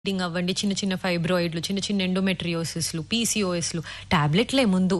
డింగ్ అవ్వండి చిన్న చిన్న ఫైబ్రాయిడ్లు చిన్న చిన్న ఎండోమెట్రియోసిస్లు పీసీఓఎస్లు టాబ్లెట్లే ముందు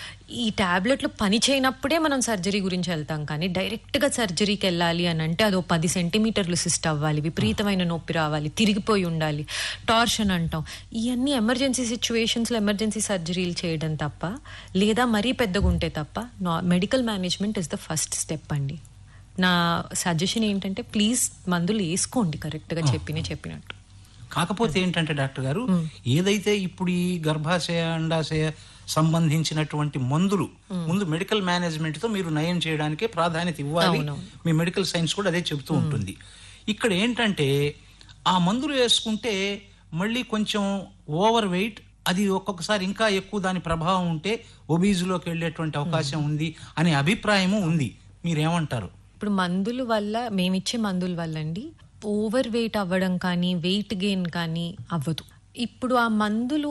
ఈ టాబ్లెట్లు పని చేయనప్పుడే మనం సర్జరీ గురించి వెళ్తాం కానీ డైరెక్ట్గా సర్జరీకి వెళ్ళాలి అని అంటే అదో పది సెంటీమీటర్లు సిస్ట్ అవ్వాలి విపరీతమైన నొప్పి రావాలి తిరిగిపోయి ఉండాలి టార్షన్ అంటాం ఇవన్నీ ఎమర్జెన్సీ సిచ్యువేషన్స్లో ఎమర్జెన్సీ సర్జరీలు చేయడం తప్ప లేదా మరీ పెద్దగా ఉంటే తప్ప medical management is the first step అండి నా సజెషన్ ఏంటంటే ప్లీజ్ మందులు వేసుకోండి కరెక్ట్గా చెప్పిన చెప్పినట్టు కాకపోతే ఏంటంటే డాక్టర్ గారు ఏదైతే ఇప్పుడు ఈ గర్భాశయ అండాశయ సంబంధించినటువంటి మందులు ముందు మెడికల్ మేనేజ్మెంట్ తో మీరు నయం చేయడానికే ప్రాధాన్యత ఇవ్వాలి మీ మెడికల్ సైన్స్ కూడా అదే చెబుతూ ఉంటుంది ఇక్కడ ఏంటంటే ఆ మందులు వేసుకుంటే మళ్ళీ కొంచెం ఓవర్ వెయిట్ అది ఒక్కొక్కసారి ఇంకా ఎక్కువ దాని ప్రభావం ఉంటే ఒబీజులోకి వెళ్ళేటువంటి అవకాశం ఉంది అనే అభిప్రాయము ఉంది మీరేమంటారు ఇప్పుడు మందుల వల్ల మేమిచ్చే మందుల వల్ల అండి ఓవర్ వెయిట్ అవ్వడం కానీ వెయిట్ గెయిన్ కానీ అవ్వదు ఇప్పుడు ఆ మందులు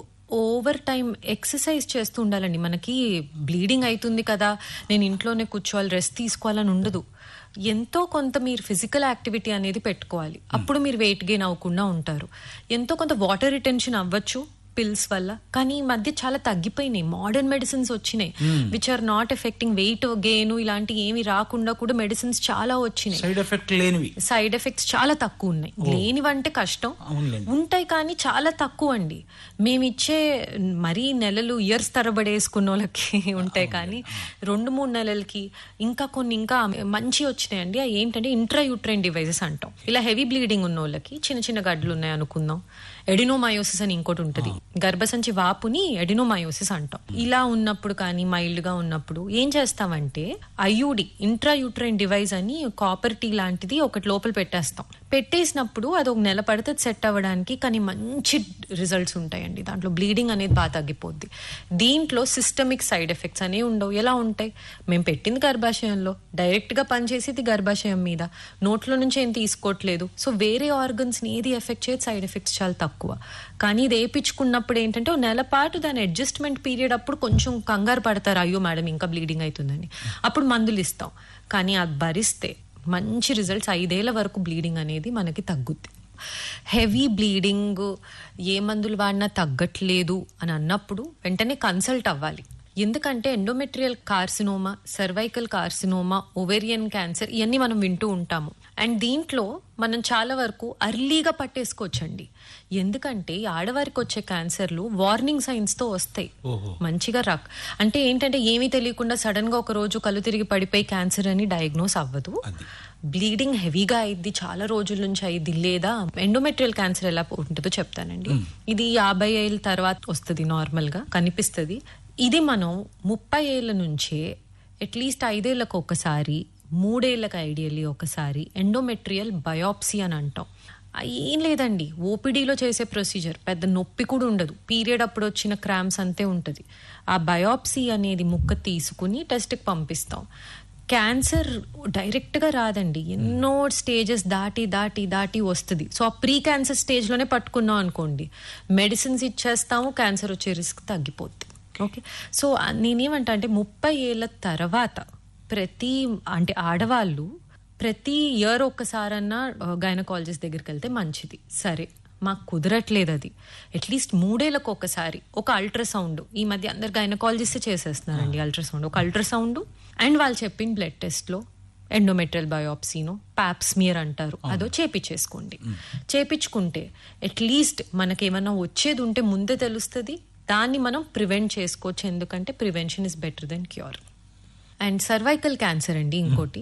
ఓవర్ టైం ఎక్సర్సైజ్ చేస్తూ ఉండాలండి మనకి బ్లీడింగ్ అవుతుంది కదా నేను ఇంట్లోనే కూర్చోవాలి రెస్ట్ తీసుకోవాలని ఉండదు ఎంతో కొంత మీరు ఫిజికల్ యాక్టివిటీ అనేది పెట్టుకోవాలి అప్పుడు మీరు వెయిట్ గెయిన్ అవ్వకుండా ఉంటారు ఎంతో కొంత వాటర్ రిటెన్షన్ అవ్వచ్చు పిల్స్ వల్ల కానీ ఈ మధ్య చాలా తగ్గిపోయినాయి మోడర్న్ మెడిసిన్స్ వచ్చినాయి which are not effecting weight gain ఇలాంటి ఏమి రాకుండా కూడా మెడిసిన్స్ చాలా వచ్చినాయి సైడ్ ఎఫెక్ట్ లేనివి సైడ్ ఎఫెక్ట్స్ చాలా తక్కువ ఉన్నాయి లేనివంటే కష్టం అవునులేండి ఉంటాయి కానీ చాలా తక్కువ అండి మేమిచ్చే మరీ నెలలు ఇయర్స్ తరబడి వేసుకున్న వాళ్ళకి ఉంటాయి కానీ రెండు మూడు నెలలకి ఇంకా కొన్ని ఇంకా మంచి వచ్చినాయండి అవి ఏంటంటే ఇంట్రా యూట్రైన్ డివైజెస్ అంటాం ఇలా హెవీ బ్లీడింగ్ ఉన్న వాళ్ళకి చిన్న చిన్న గడ్డలు ఉన్నాయి అనుకుందాం ఎడినోమయోసిస్ అని ఇంకోటి ఉంటుంది గర్భసంచి వాపుని ఎడినోమయోసిస్ అంటాం ఇలా ఉన్నప్పుడు కానీ మైల్డ్ గా ఉన్నప్పుడు ఏం చేస్తామంటే ఐయుడి ఇంట్రా యూట్రైన్ డివైస్ అని కాపర్ టీ లాంటిది ఒకటి లోపల పెట్టేస్తాం పెట్టేసినప్పుడు అది ఒక నెల పడితే సెట్ అవ్వడానికి కానీ మంచి రిజల్ట్స్ ఉంటాయండి దాంట్లో బ్లీడింగ్ అనేది బాగా తగ్గిపోద్ది దీంట్లో సిస్టమిక్ సైడ్ ఎఫెక్ట్స్ అనేవి ఉండవు ఎలా ఉంటాయి మేము పెట్టింది గర్భాశయంలో డైరెక్ట్ గా పనిచేసేది గర్భాశయం మీద నోట్లో నుంచి ఏం తీసుకోవట్లేదు సో వేరే ఆర్గన్స్ ని ఏది ఎఫెక్ట్ చేయదు సైడ్ ఎఫెక్ట్స్ చాలా తక్కువ కానీ ఇది వేయించుకున్నప్పుడు ఏంటంటే ఓ నెల పాటు దాని అడ్జస్ట్మెంట్ పీరియడ్ అప్పుడు కొంచెం కంగారు పడతారు అయ్యో మేడం ఇంకా బ్లీడింగ్ అవుతుందని అప్పుడు మందులు ఇస్తాం కానీ అది భరిస్తే మంచి రిజల్ట్స్ ఐదేళ్ల వరకు బ్లీడింగ్ అనేది మనకి తగ్గుద్ది హెవీ బ్లీడింగ్ ఏ మందులు వాడినా తగ్గట్లేదు అని అన్నప్పుడు వెంటనే కన్సల్ట్ అవ్వాలి ఎందుకంటే endometrial carcinoma cervical carcinoma ovarian cancer ఇవన్నీ మనం వింటూ ఉంటాము అండ్ దీంట్లో మనం చాలా వరకు అర్లీగా పట్టేసుకోవచ్చండి ఎందుకంటే ఈ ఆడవారికి వచ్చే క్యాన్సర్లు వార్నింగ్ సైన్స్ తో వస్తాయి ఓహో మంచిగా రాక్ అంటే ఏంటంటే ఏమీ తెలియకుండా సడన్ గా ఒక రోజు కళ్ళు తిరిగి పడిపోయి క్యాన్సర్ అని డయాగ్నోస్ అవ్వదు అది బ్లీడింగ్ హెవీగా అయింది చాలా రోజుల నుంచి అయింది లేదా ఎండోమెట్రియల్ క్యాన్సర్ ఎలా ఉంటుందో చెప్తానండి ఇది యాభై ఏళ్ళ తర్వాత వస్తుంది నార్మల్ గా కనిపిస్తుంది ఇది మనం ముప్పై ఏళ్ళ నుంచే అట్లీస్ట్ ఐదేళ్లకు ఒకసారి మూడేళ్లకు ఐడియల్లీ ఒకసారి ఎండోమెట్రియల్ బయాప్సీ అని అంటాం ఆ ఏం లేదండి ఓపీడీలో చేసే ప్రొసీజర్ పెద్ద నొప్పి కూడా ఉండదు పీరియడ్ అప్పుడు వచ్చిన క్రామ్స్ అంతే ఉంటుంది ఆ బయాప్సీ అనేది ముక్క తీసుకుని టెస్ట్కి పంపిస్తాం క్యాన్సర్ డైరెక్ట్ గా రాదండి ఎన్నో స్టేజెస్ దాటి దాటి దాటి వస్తుంది సో ఆ ప్రీ క్యాన్సర్ స్టేజ్ లోనే పట్టుకున్నాం అనుకోండి మెడిసిన్స్ ఇచ్చేస్తాము క్యాన్సర్ వచ్చే రిస్క్ తగ్గిపోద్ది ఓకే సో ఆ నేనేమంటా అంటే ముప్పై ఏళ్ళ తర్వాత ప్రతి అంటే ఆడవాళ్ళు ప్రతి ఇయర్ ఒక్కసారన్నా గైనకాలజిస్ట్ దగ్గరికి వెళ్తే మంచిది సరే మాకు కుదరట్లేదు అది అట్లీస్ట్ మూడేళ్ళకు ఒకసారి ఒక అల్ట్రాసౌండ్ ఈ మధ్య అందరు గైనకాలజిస్ట్ చేసేస్తున్నారండి అల్ట్రాసౌండ్ ఒక అల్ట్రాసౌండ్ అండ్ వాళ్ళు చెప్పిన బ్లడ్ టెస్ట్ లో ఎండోమెట్రియల్ బయోప్సీను పాప్స్మియర్ అంటారు అదో చేపించేసుకోండి చేపించుకుంటే అట్లీస్ట్ మనకేమన్నా వచ్చేది ఉంటే ముందే తెలుస్తుంది దాన్ని మనం ప్రివెంట్ చేసుకోవచ్చు ఎందుకంటే prevention is better then cure and cervical cancer అండి ఇంకోటి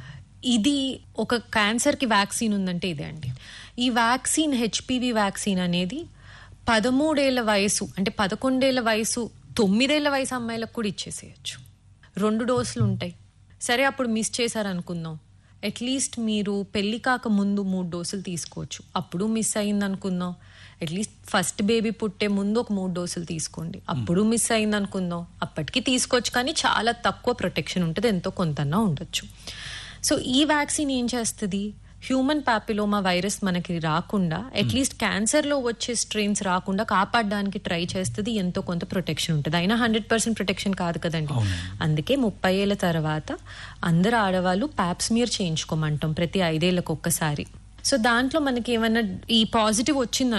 ఇది ఒక క్యాన్సర్ కి వ్యాక్సిన్ ఉందంటే ఇదే అండి ఈ వ్యాక్సిన్ హెచ్పివి వ్యాక్సిన్ అనేది పదమూడేళ్ల వయసు అంటే పదకొండేళ్ల వయసు తొమ్మిదేళ్ల వయసు అమ్మాయిలకు కూడా ఇచ్చేసేయచ్చు రెండు డోసులు ఉంటాయి సరే అప్పుడు మిస్ చేశారనుకుందాం అట్లీస్ట్ మీరు పెళ్లి కాక ముందు మూడు డోసులు తీసుకోవచ్చు అప్పుడు మిస్ అయింది అనుకుందాం అట్లీస్ట్ ఫస్ట్ బేబీ పుట్టే ముందు ఒక మూడు డోసులు తీసుకోండి అప్పుడు మిస్ అయింది అనుకుందాం అప్పటికి తీసుకోవచ్చు కానీ చాలా తక్కువ ప్రొటెక్షన్ ఉంటుంది ఎంతో కొంతన్నా ఉండొచ్చు సో ఈ వ్యాక్సిన్ ఏం చేస్తుంది హ్యూమన్ పాపిలోమా వైరస్ మనకి రాకుండా అట్లీస్ట్ క్యాన్సర్ లో వచ్చే స్ట్రెయిన్స్ రాకుండా కాపాడడానికి ట్రై చేస్తుంది ఎంతో కొంత ప్రొటెక్షన్ ఉంటుంది అయినా హండ్రెడ్ పర్సెంట్ ప్రొటెక్షన్ కాదు కదండి అందుకే ముప్పై ఏళ్ళ తర్వాత అందరు ఆడవాళ్ళు ప్యాప్స్మియర్ చేయించుకోమంటాం ప్రతి ఐదేళ్లకు ఒక్కసారి సో దాంట్లో మనకి ఏమైనా ఈ పాజిటివ్ వచ్చింది